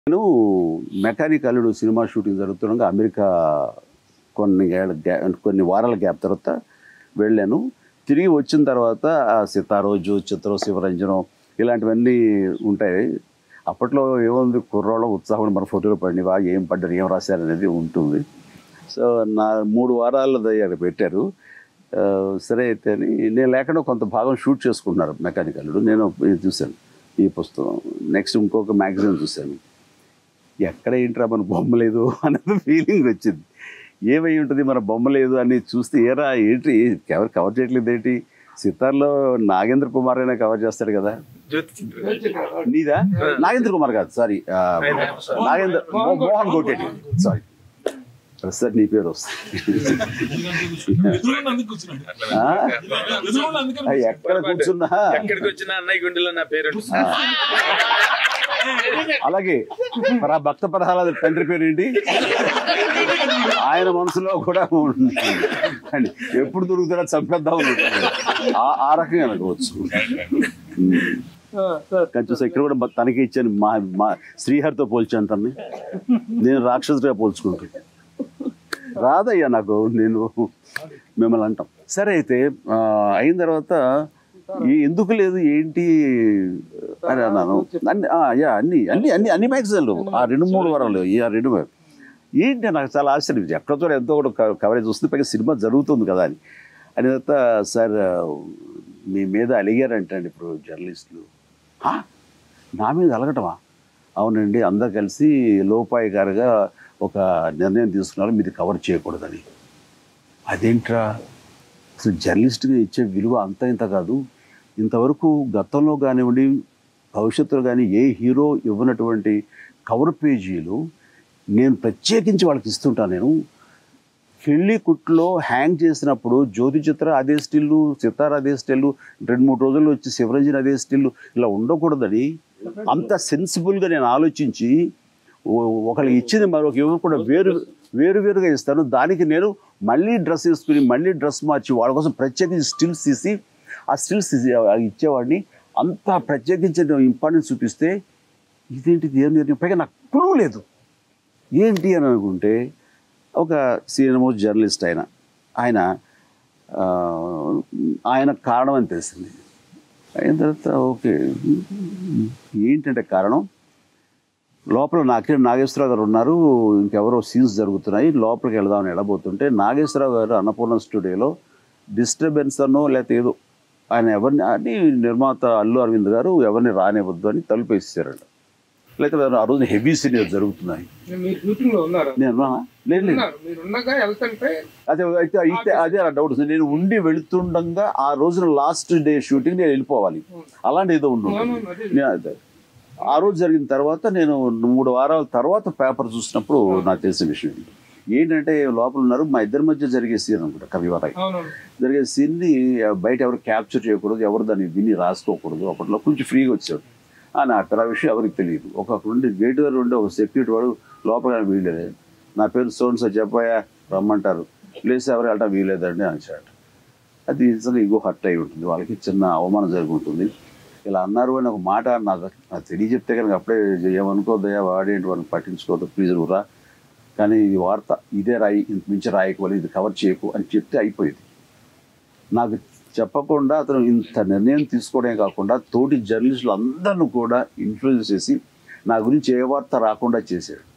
నేను మెకానిక్ అల్లుడు cinema shooting జరుగుతుండగా అమెరికా కొన్ని ఏళ్ళ గ్యా కొన్ని వారాల గ్యాప్ తర్వాత వెళ్ళాను తిరిగి వచ్చిన తర్వాత ఆ సితారోజు చిత్రం శివరంజనం ఇలాంటివన్నీ ఉంటాయి అప్పట్లో ఏముంది కుర్రోళ్ళ ఉత్సాహం మన ఫోటోలు పడినవా ఏం పడ్డారు ఏం రాశారు అనేది ఉంటుంది సో నా మూడు వారాలు అక్కడ పెట్టారు ఆ, సరే అయితే అని నేను లేకుండా కొంత భాగం షూట్ చేసుకుంటున్నారు మెకానిక్ అల్లుడు నేను ఇది చూశాను ఈ పుస్తకం నెక్స్ట్ ఇంకొక మ్యాగజైన్ చూశాను ఎక్కడ ఏంట్రా మన బొమ్మ లేదు అన్నది ఫీలింగ్ వచ్చింది ఏమై ఉంటుంది మన బొమ్మ లేదు అని చూస్తే ఏరా ఏంటి ఎవరు కవర్ చేయట్లేదు ఏంటి సితార్లో నాగేంద్ర కుమార్ అయినా కవర్ చేస్తాడు కదా నీదా నాగేంద్ర కుమార్ కాదు సారీ నాగేంద్ర మో- మోహన్ కోటేటి సారీ ప్రస్తుతం నీ పేరు వస్తుంది ఎదురుగా అందుకు కూర్చున్నాడు ఆ? ఎదురుగా అందుకని ఆ, ఎక్కడ కూర్చున్నా ఎక్కడికి వచ్చిన అన్నయ్య గుండెలో నా పేరు అలాగే మరి ఆ భక్త ప్రహ్లాద తండ్రి పేరు ఏంటి ఆయన మనసులో కూడా ఉంది. అండి ఎప్పుడు దొరుకుతాడో చంపేద్దాం అనుకుంటాడు. ఆ- ఆ రకంగా అనుకోవచ్చు కానీ చూసా ఇక్కడ కూడా బ- తనకి ఇచ్చాను మా మా శ్రీహరితో పోల్చాను తన్ని నేను రాక్షసుడిగా పోల్చుకుంటాను రాదయ్యా నాకు నేను మిమ్మల్ని అంటాం సరే అయితే ఆ, అయిన తర్వాత ఈ ఎందుకు లేదు ఏంటి అని అన్నాను అన్ని ఆ, యా అన్ని అన్ని అన్ని అన్ని మ్యాగజైన్లు ఆ రెండు మూడు వారాలు ఈ ఆ రెండు మ్యాగ- ఏంటి నాకు చాలా ఆశ్చర్యం ఎక్కడో చోట ఎంతో కూడా క- కవరేజ్ వస్తుంది పైగా సినిమా జరుగుతుంది కదా అని అని తర్వాత సార్ మీ మీద అలిగారంటండి ఇప్పుడు జర్నలిస్టులు "హా? నా మీద అలగటమా అవునండి అందరు కలిసి లోపాయికారుగా ఒక నిర్ణయం తీసుకున్నారు మీది కవర్ చేయకూడదని అదేంట్రా అసలు జర్నలిస్ట్గా ఇచ్చే విలువ అంత ఇంత కాదు ఇంతవరకు గతంలో కానివ్వండి భవిష్యత్తులో కానీ ఏ హీరో ఇవ్వనటువంటి కవర్ పేజీలు నేను ప్రత్యేకించి వాళ్ళకి ఇస్తుంటాను నేను పెళ్లి కుట్లో హ్యాంగ్ చేసినప్పుడు జ్యోతి చిత్ర అదే స్టిల్లు సితార అదే స్టిల్లు రెండు మూడు రోజుల్లో వచ్చి శివరంజన్ అదే స్టిల్లు ఇలా ఉండకూడదని అంత సెన్సిబుల్గా నేను ఆలోచించి ఓ- ఒకళ్ళకి ఇచ్చింది మరొక ఎవరు కూడా వేరు వేరు వేరుగా ఇస్తాను దానికి నేను మళ్ళీ డ్రెస్ వేసుకుని మళ్ళీ డ్రెస్ మార్చి వాళ్ళ కోసం ప్రత్యేకించి స్టిల్స్ తీసి ఆ స్టిల్స్ తీసి ఇచ్చేవాడిని అంత ప్రత్యేకించి ఇంపార్టెన్స్ చూపిస్తే ఇదేంటిది ఏం నిర్ణయం పైగా నాకు క్లూ లేదు ఏంటి అని అనుకుంటే ఒక సీనియర్ మోస్ట్ జర్నలిస్ట్ ఆయన ఆయన ఆ, ఆయన కారణం అని తెలిసింది అయిన తర్వాత ఓకే ఏంటంటే కారణం లోపల నాకే నాగేశ్వరరావు గారు ఉన్నారు ఇంకెవరో సీన్స్ జరుగుతున్నాయి లోపలికి వెళదామని వెళ్ళబోతుంటే నాగేశ్వరరావు గారు అన్నపూర్ణ స్టూడియోలో డిస్టర్బెన్స్ అనో లేకపోతే ఏదో ఆయన ఎవరిని అని నిర్మాత అల్లు అరవింద్ గారు ఎవరిని రానివ్వద్దు అని తలుపు వేసేసారంట లేకపోతే ఆ రోజున హెవీ సీనియర్ జరుగుతున్నాయి మీరు షూటింగ్ లో ఉన్నారు నేను ఉన్నానా? లేదు లేదు ఉన్నారు మీరు ఉండగా వెళ్తుంటే అదే అయితే అయితే అదే నా డౌట్ వస్తుంది. నేను ఉండి వెళుతుండగా ఆ రోజున లాస్ట్ డే షూటింగ్ నేను వెళ్ళిపోవాలి అలాంటి ఏదో ఉండు అవును, అదే. నేను అదే. ఆ రోజు జరిగిన తర్వాత నేను మూడు వారాల తర్వాత పేపర్ చూసినప్పుడు నాకు తెలిసిన విషయం ఇది. ఏంటంటే లోపల ఉన్నారు మా ఇద్దరి మధ్య జరిగే సీన్ అనుకుంటా కవివరాయి అవునవును జరిగే సీన్ని బయట ఎవరు క్యాప్చర్ చేయకూడదు ఎవరు దాన్ని విని రాసుకోకూడదు అప్పట్లో కొంచెం ఫ్రీగా వచ్చాడు ఆ నా అక్కడ విషయం ఎవరికి తెలియదు ఒక ఉండి గేట్ దగ్గర ఉండే ఒక సెక్యూరిటీ వాడు లోపల వీల్లేదు నా పేరు సోన్స్ చెప్పాయా రమ్మంటారు ప్లేస్ ఎవరు వెళ్ళటం వీలేదండి అనేసాడు అది నిజంగా ఇగో హర్ట్ అయి ఉంటుంది వాళ్ళకి చిన్న అవమానం జరిగి ఉంటుంది ఇలా అన్నారు అని ఒక మాట నాకు నాకు తెలియ చెప్తే కనుక అప్పుడే ఏమనుకోదయా వాడేంటి వాళ్ళని పట్టించుకోవద్దు ప్లీజ్ రా కానీ ఈ వార్త ఇదే రాయి ఇంత మించి రాయకపోవాలి ఇది కవర్ చేయకు అని చెప్తే అయిపోయింది నాకు చెప్పకుండా అతను ఇంత నిర్ణయం తీసుకోవడమే కాకుండా తోటి జర్నలిస్టులు అందరిని కూడా ఇన్ఫ్లుయెన్స్ చేసి నా గురించి ఏ వార్త రాకుండా చేశాడు